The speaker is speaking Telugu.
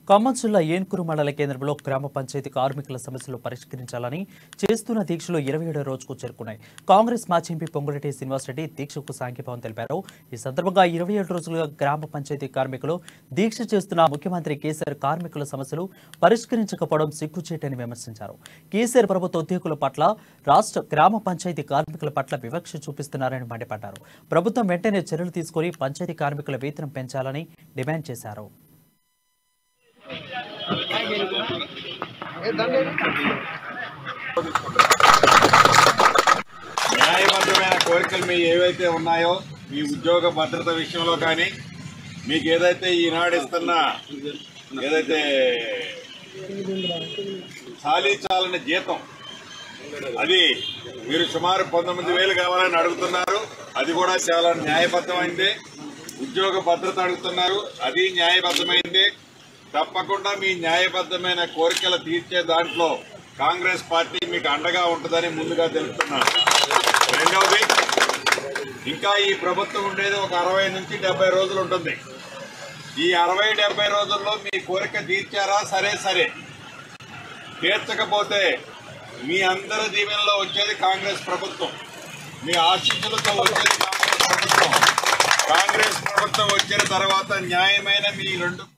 ఖమ్మం జిల్లా ఏన్కూరు మండల కేంద్రంలో గ్రామ పంచాయతీ కార్మికుల సమస్యలు పరిష్కరించాలని చేస్తున్న దీక్షలు ఇరవై ఏడో రోజుకు చేరుకున్నాయి కాంగ్రెస్ మాజీ ఎంపీ పొంగులటి శ్రీనివాసరెడ్డి దీక్షకు సాంఘీభావం తెలిపారు ఈ సందర్భంగా ఇరవై ఏడు రోజులుగా గ్రామ పంచాయతీ కార్మికులు దీక్ష చేస్తున్న ముఖ్యమంత్రి కేసీఆర్ కార్మికుల సమస్యలు పరిష్కరించకపోవడం సిగ్గుచేటని విమర్శించారు కేసీఆర్ ప్రభుత్వ ఉద్యోగుల పట్ల రాష్ట్ర గ్రామ పంచాయతీ కార్మికుల పట్ల వివక్ష చూపిస్తున్నారని మండిపడ్డారు ప్రభుత్వం వెంటనే చర్యలు తీసుకుని పంచాయతీ కార్మికుల వేతనం పెంచాలని డిమాండ్ చేశారు న్యాయబద్ధమైన కోరికలు మీ ఏవైతే ఉన్నాయో మీ ఉద్యోగ భద్రత విషయంలో కానీ మీకు ఏదైతే ఈనాడు ఇస్తున్న ఏదైతే చాలీ చాలని జీతం అది మీరు సుమారు పంతొమ్మిది వేలు కావాలని అడుగుతున్నారు అది కూడా చాలా న్యాయబద్ధమైంది ఉద్యోగ భద్రత అడుగుతున్నారు అది న్యాయబద్ధమైంది తప్పకుండా మీ న్యాయబద్ధమైన కోరికలు తీర్చే దాంట్లో కాంగ్రెస్ పార్టీ మీకు అండగా ఉంటుందని ముందుగా తెలుపుతున్నాను రెండవది ఇంకా ఈ ప్రభుత్వం ఉండేది ఒక అరవై నుంచి డెబ్బై రోజులు ఉంటుంది ఈ అరవై డెబ్బై రోజుల్లో మీ కోరిక తీర్చారా సరే సరే తీర్చకపోతే మీ అందరి దీవెనలో వచ్చేది కాంగ్రెస్ ప్రభుత్వం మీ ఆశీస్సులతో వచ్చేది కాంగ్రెస్ ప్రభుత్వం కాంగ్రెస్ ప్రభుత్వం వచ్చిన తర్వాత న్యాయమైన మీ రెండు